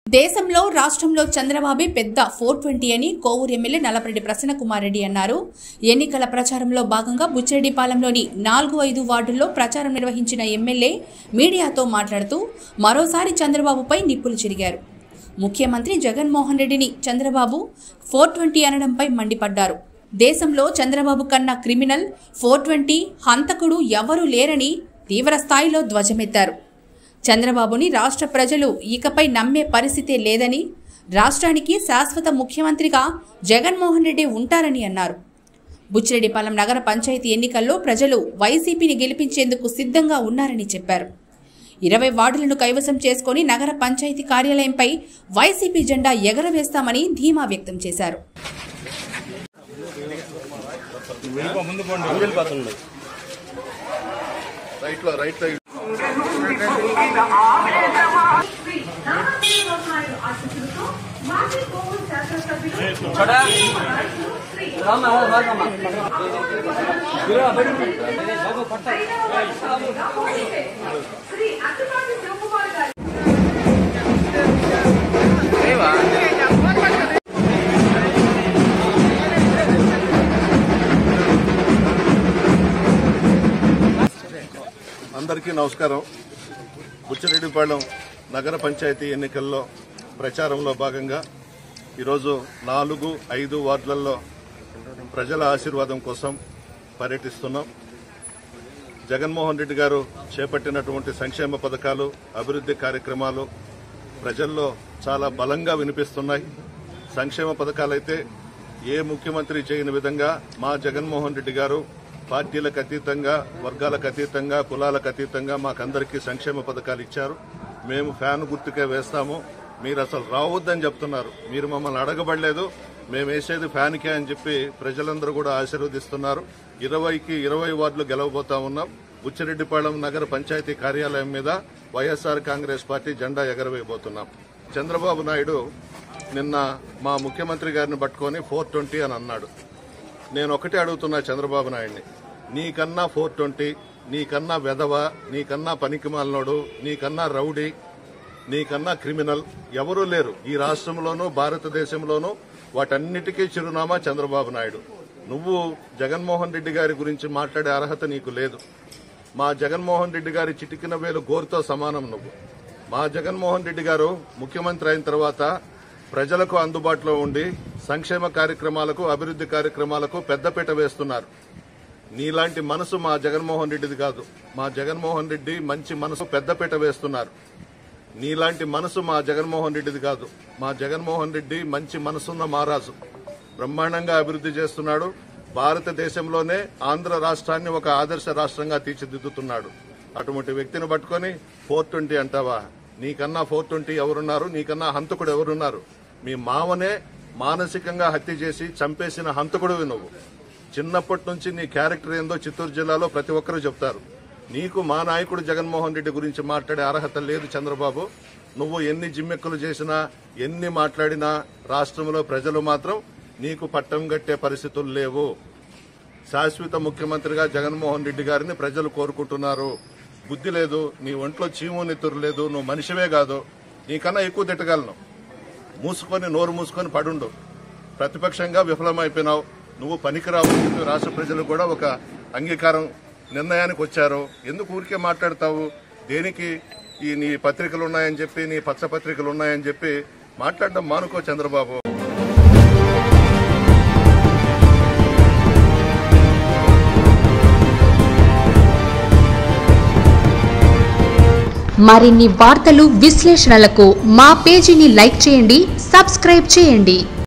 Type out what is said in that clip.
దేశంలో రాష్ట్రంలో చంద్రబాబే పెద్ద ఫోర్ ట్వంటీ అని కోవూరు ఎమ్మెల్యే నల్లపరెడ్డి ప్రసన్నకుమార్ రెడ్డి అన్నారు ఎన్నికల ప్రచారంలో భాగంగా బుచ్చిరెడ్డిపాలెంలోని నాలుగు ఐదు వార్డుల్లో ప్రచారం నిర్వహించిన ఎమ్మెల్యే మీడియాతో మాట్లాడుతూ మరోసారి చంద్రబాబుపై నిప్పులు చెరిగారు ముఖ్యమంత్రి జగన్మోహన్ రెడ్డిని చంద్రబాబు ఫోర్ ట్వంటీ అనడంపై మండిపడ్డారు దేశంలో చంద్రబాబు కన్నా క్రిమినల్ ఫోర్ ట్వంటీ హంతకుడు ఎవరూ లేరని తీవ్ర స్థాయిలో ధ్వజమెత్తారు చంద్రబాబుని రాష్ట్ర ప్రజలు ఇకపై నమ్మే పరిస్థితే లేదని రాష్ట్రానికి శాశ్వత ముఖ్యమంత్రిగా జగన్మోహన్ రెడ్డి ఉంటారని అన్నారు బుచ్చిరెడ్డిపాలెం నగర పంచాయతీ ఎన్నికల్లో ప్రజలు వైసీపీని గెలిపించేందుకు సిద్ధంగా ఉన్నారని చెప్పారు ఇరవై వార్డులను కైవసం చేసుకుని నగర పంచాయతీ కార్యాలయంపై వైసీపీ జెండా ఎగరవేస్తామని ధీమా వ్యక్తం చేశారు రైట్ లో రైట్ లో శ్రీ అక్కపాటి శివకుమార్ గారు అందరికీ నమస్కారం బుచ్చిరెడ్డిపాళెం నగర పంచాయతీ ఎన్నికల్లో ప్రచారంలో భాగంగా ఈరోజు నాలుగు ఐదు వార్డులలో ప్రజల ఆశీర్వాదం కోసం పర్యటిస్తున్నాం జగన్మోహన్ రెడ్డి గారు చేపట్టినటువంటి సంక్షేమ పథకాలు అభివృద్ధి కార్యక్రమాలు ప్రజల్లో చాలా బలంగా వినిపిస్తున్నాయి సంక్షేమ పథకాలైతే ఏ ముఖ్యమంత్రి చేయని విధంగా మా జగన్మోహన్ రెడ్డి గారు పార్టీలకు అతీతంగా వర్గాలకు అతీతంగా కులాలకు అతీతంగా మాకందరికీ సంక్షేమ పథకాలు ఇచ్చారు మేము ఫ్యాన్ గుర్తుకే వేస్తాము మీరు అసలు రావద్దని చెప్తున్నారు మీరు మమ్మల్ని అడగబడలేదు మేము వేసేది ఫ్యాన్కే అని చెప్పి ప్రజలందరూ కూడా ఆశీర్వదిస్తున్నారు ఇరవైకి ఇరవై వార్డులు గెలవబోతా ఉన్నాం బుచ్చిరెడ్డిపాళెం నగర పంచాయతీ కార్యాలయం మీద వైఎస్ఆర్ కాంగ్రెస్ పార్టీ జెండా ఎగరవేయబోతున్నాం చంద్రబాబు నాయుడు నిన్న మా ముఖ్యమంత్రి గారిని పట్టుకొని ఫోర్ ట్వంటీ అని అన్నాడు నేను ఒకటే అడుగుతున్నా చంద్రబాబు నాయుడిని నీకన్నా ఫోర్ ట్వంటీ నీకన్నా వెధవ నీకన్నా పనికిమాలినోడు నీకన్నా రౌడీ నీకన్నా క్రిమినల్ ఎవరూ లేరు ఈ రాష్ట్రంలోనూ భారతదేశంలోనూ వాటన్నిటికీ చిరునామా చంద్రబాబు నాయుడు నువ్వు జగన్మోహన్ రెడ్డి గారి గురించి మాట్లాడే అర్హత నీకు లేదు మా జగన్మోహన్ రెడ్డి గారి చిటికిన వేలు గోరుతో సమానం నువ్వు మా జగన్మోహన్ రెడ్డి గారు ముఖ్యమంత్రి అయిన తర్వాత ప్రజలకు అందుబాటులో ఉండి సంక్షేమ కార్యక్రమాలకు అభివృద్ధి కార్యక్రమాలకు పెద్దపీట వేస్తున్నారు నీలాంటి మనసు మా జగన్మోహన్ రెడ్డిది కాదు మా జగన్మోహన్ రెడ్డి మంచి మనసు పెద్దపీట వేస్తున్నారు నీలాంటి మనసు మా జగన్మోహన్ రెడ్డిది కాదు మా జగన్మోహన్ రెడ్డి మంచి మనసున్న మహారాజు బ్రహ్మాండంగా అభివృద్ధి చేస్తున్నాడు భారతదేశంలోనే ఆంధ్ర రాష్ట్రాన్ని ఒక ఆదర్శ రాష్ట్రంగా తీర్చిదిద్దుతున్నాడు అటువంటి వ్యక్తిని పట్టుకొని ఫోర్ ట్వంటీ అంటావా నీకన్నా ఫోర్ ట్వంటీ ఎవరున్నారు నీకన్నా హంతకుడు ఎవరున్నారు మీ మామనే మానసికంగా హత్య చేసి చంపేసిన హంతకుడివి నువ్వు చిన్నప్పటి నుంచి నీ క్యారెక్టర్ ఏందో చిత్తూరు జిల్లాలో ప్రతి ఒక్కరూ చెప్తారు నీకు మా నాయకుడు జగన్మోహన్ రెడ్డి గురించి మాట్లాడే అర్హత లేదు చంద్రబాబు నువ్వు ఎన్ని జిమ్మెక్కులు చేసినా ఎన్ని మాట్లాడినా రాష్ట్రంలో ప్రజలు మాత్రం నీకు పట్టం గట్టే పరిస్థితులు లేవు శాశ్వత ముఖ్యమంత్రిగా జగన్మోహన్ రెడ్డి గారిని ప్రజలు కోరుకుంటున్నారు బుద్ధి లేదు నీ ఒంట్లో చీము నెత్తురు లేదు నువ్వు మనిషివే కాదు నీకన్నా ఎక్కువ తిట్టగలను మూసుకొని నోరు మూసుకొని పడుండు ప్రతిపక్షంగా విఫలమైపోయినావు నువ్వు పనికిరావు అని చెప్పి రాష్ట్ర ప్రజలు కూడా ఒక అంగీకారం నిర్ణయానికి వచ్చారు ఎందుకు ఊరికే మాట్లాడతావు దేనికి ఈ నీ పత్రికలు ఉన్నాయని చెప్పి నీ పచ్చ పత్రికలు ఉన్నాయని చెప్పి మాట్లాడడం మానుకో చంద్రబాబు మరిన్ని వార్తలు విశ్లేషణలకు మా పేజీని లైక్ చేయండి సబ్స్క్రైబ్ చేయండి